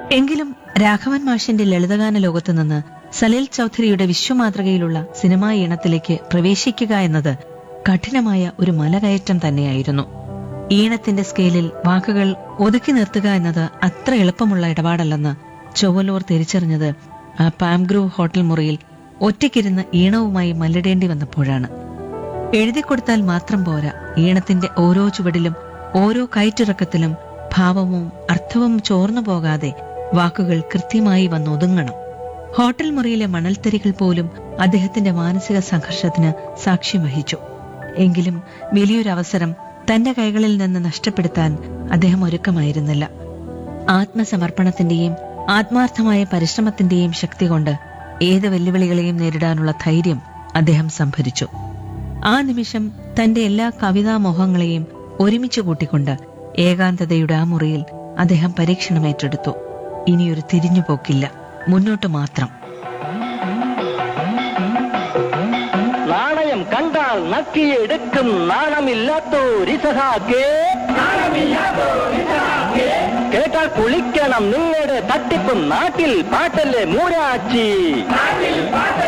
എങ്കിലും രാഘവൻ മാഷിന്റെ ലളിതഗാന ലോകത്തു നിന്ന് സലീൽ ചൗധരിയുടെ വിശ്വമാതൃകയിലുള്ള സിനിമാ ഈണത്തിലേക്ക് പ്രവേശിക്കുക എന്നത് കഠിനമായ ഒരു മലകയറ്റം തന്നെയായിരുന്നു ഈണത്തിന്റെ സ്കെയിലിൽ വാക്കുകൾ ഒതുക്കി നിർത്തുക എന്നത് അത്ര എളുപ്പമുള്ള ഇടപാടല്ലെന്ന് ചൊവ്വലൂർ തിരിച്ചറിഞ്ഞത് ആ പാംഗ്രൂവ് ഹോട്ടൽ മുറിയിൽ ഒറ്റയ്ക്കിരുന്ന് ഈണവുമായി മല്ലിടേണ്ടി വന്നപ്പോഴാണ് എഴുതി കൊടുത്താൽ മാത്രം പോരാ ഈണത്തിന്റെ ഓരോ ചുവടിലും ഓരോ കയറ്റിറക്കത്തിലും ഭാവവും അർത്ഥവും ചോർന്നു പോകാതെ വാക്കുകൾ കൃത്യമായി വന്നൊതുങ്ങണം ഹോട്ടൽ മുറിയിലെ മണൽത്തരികൾ പോലും അദ്ദേഹത്തിന്റെ മാനസിക സംഘർഷത്തിന് സാക്ഷ്യം വഹിച്ചു എങ്കിലും വലിയൊരു അവസരം തന്റെ കൈകളിൽ നിന്ന് നഷ്ടപ്പെടുത്താൻ അദ്ദേഹം ഒരുക്കമായിരുന്നില്ല ആത്മസമർപ്പണത്തിന്റെയും ആത്മാർത്ഥമായ പരിശ്രമത്തിന്റെയും ശക്തി കൊണ്ട് ഏത് വെല്ലുവിളികളെയും നേരിടാനുള്ള ധൈര്യം അദ്ദേഹം സംഭരിച്ചു ആ നിമിഷം തന്റെ എല്ലാ കവിതാ മോഹങ്ങളെയും ഒരുമിച്ച് കൂട്ടിക്കൊണ്ട് ഏകാന്തതയുടെ ആ മുറിയിൽ അദ്ദേഹം പരീക്ഷണം ഏറ്റെടുത്തു ഇനിയൊരു തിരിഞ്ഞുപോക്കില്ല മുന്നോട്ട് മാത്രം നാണയം കണ്ടാൽ നക്കിയെടുക്കും നാണമില്ലാത്തോരിസഹാക്കേ കേട്ടാൽ കുളിക്കണം നിങ്ങളുടെ തട്ടിപ്പും നാട്ടിൽ പാട്ടല്ലേ മൂരാച്ചി